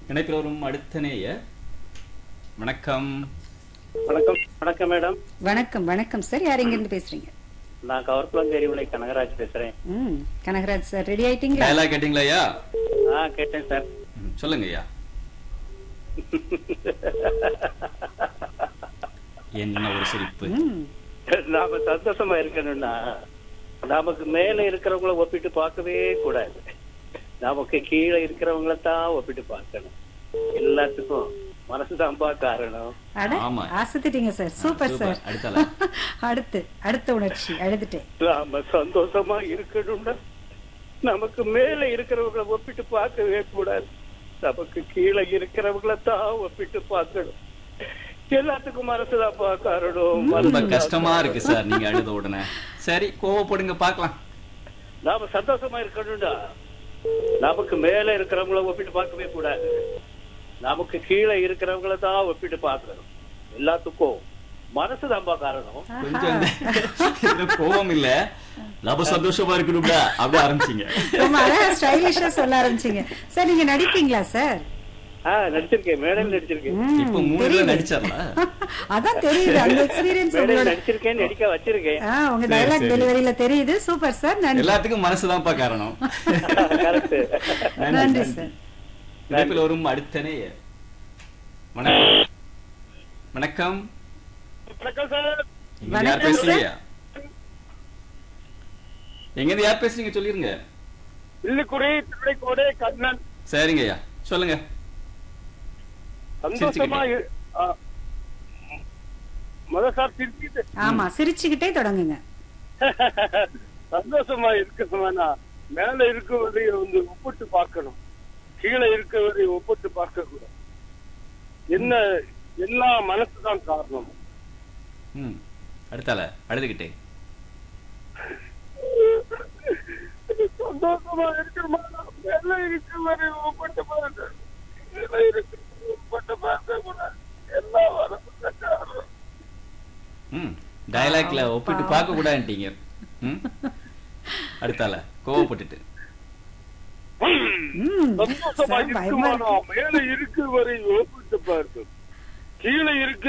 இணைப்பில் வரும் அடுத்த நேயர் வணக்கம் வணக்கம் வணக்கம் மேடம் வணக்கம் வணக்கம் சார் யார் எங்க இருந்து பேசுறீங்க நான் கவர்குளம் விலை கனகராஜ் பேசுறேன் ம் கனகராஜ் சார் ரெடி ஆயிட்டீங்களா டயலாக் கேட்டீங்களா ஐயா ஆ கேட்டேன் சார் ம், சொல்லுங்க ஐயா என்ன ஒரு சிரிப்பு ம் நாம சந்தோஷமா இருக்கணும்னா நமக்கு மேல இருக்கிறவங்கள ஒப்பிட்டு பார்க்கவே கூடாது நமக்கு கீழே இருக்கிறவங்கள தான் ஒப்பிட்டு பார்க்கணும் எல்லாத்துக்கும் மனசுதான்பா காரணம் அட ஆமா. ஆசத்திட்டீங்க சார் சூப்பர் சூப்பர். சார் அடுத்தால? அடுத்து அடுத்த உணர்ச்சி அழுதுட்டேன் நாம சந்தோஷமா இருக்கணும்னா நமக்கு மேல இருக்கிறவங்கள ஒப்பிட்டு பார்க்கவே கூடாது நமக்கு கீழே இருக்கிறவங்கள தான் ஒப்பிட்டு பார்க்கணும் எல்லாத்துக்கும் மனசுதான்பா காரணம் ரொம்ப மனசுதான் கஷ்டமா இருக்கு சார் நீங்க அழுத உடனே சரி கோவப்படுங்க பார்க்கலாம் நாம சந்தோஷமா இருக்கணும்டா நமக்கு மேல இருக்கிறவங்கள ஒப்பிட்டு பார்க்கவே கூடாது நமக்கு கீழே இருக்கிறவங்கள தான் ஒப்பிட்டு பார்க்கணும் எல்லாத்துக்கும் மனசுதான்பா காரணம் கொஞ்சம் இந்த- இந்த கோவம் இல்ல நம்ம சந்தோஷமா இருக்கணும்டா அப்படி ஆரம்பிச்சீங்க ரொம்ப அழகா ஸ்டைலிஷா சொல்ல ஆரம்பிச்சீங்க சார் நீங்க நடிப்பீங்களா சார் ஆஹ் நடிச்சிருக்கேன் மேடையில் நடிச்சிருக்கேன் ம், இப்ப மூணுல தெரியுது. நடிச்சிடல அதான் தெரியுது அந்த எக்ஸ்பீரியன்ஸ் மேடையில் உங்களோட நடிச்சிருக்கேன் நடிக்க வச்சிருக்கேன் ஆ, உங்க சரி, டயலாக் சரி. டெலிவரியில தெரியுது சூப்பர் சார் நன்றி எல்லாத்துக்கும் மனசுதான்ப்பா காரணம் கரெக்ட் நன்றி சார் இணைப்பில் வரும் அடுத்த நேயர் வணக்கம் வணக்கம் வணக்கம் சார் இங்க யார் வணக்கம் பேசுறீங்க எங்க இருந்து யார் பேசுறீங்க சொல்லிருங்க இல்லுக்குறி திருவிடைக்கோடை கண்ணன் சரிங்க ஐயா சொல்லுங்க சந்தோஷமா இரு- ஆ. முத சார் திருப்பிட்டு ஆமா சிரிச்சுக்கிட்டே தொடங்குங்க சந்தோஷமா இருக்கணும்னா மேல இருக்கவரை வந்து ஒப்பிட்டு பார்க்கணும் கீழே இருக்கவரை ஒப்பிட்டு பார்க்க கூடாது என்ன எல்லா மனசுதான் காரணம் ம் அடுத்தால அழுதுகிட்டே சந்தோஷமா இருக்கணுமா மேல இருக்கவரை ஒப்பிட்டு பார்க்க கீழே இருக்கிறவரை ஒப்பிட்டு பார்க்க கூடாது எல்லா மனசுதான் காரணம் ம் டயலாக்ல ஒப்பிட்டு பார்க்க கூடாதுட்டீங்க ம் அடுத்தால கோவப்பட்டுட்டு ம் சந்தோஷமா சார் பயமா இருக்குமானா இருக்கு மேல இருக்கிறவரை ஒப்பிட்டு பார்க்கணும் கீழே இருக்கு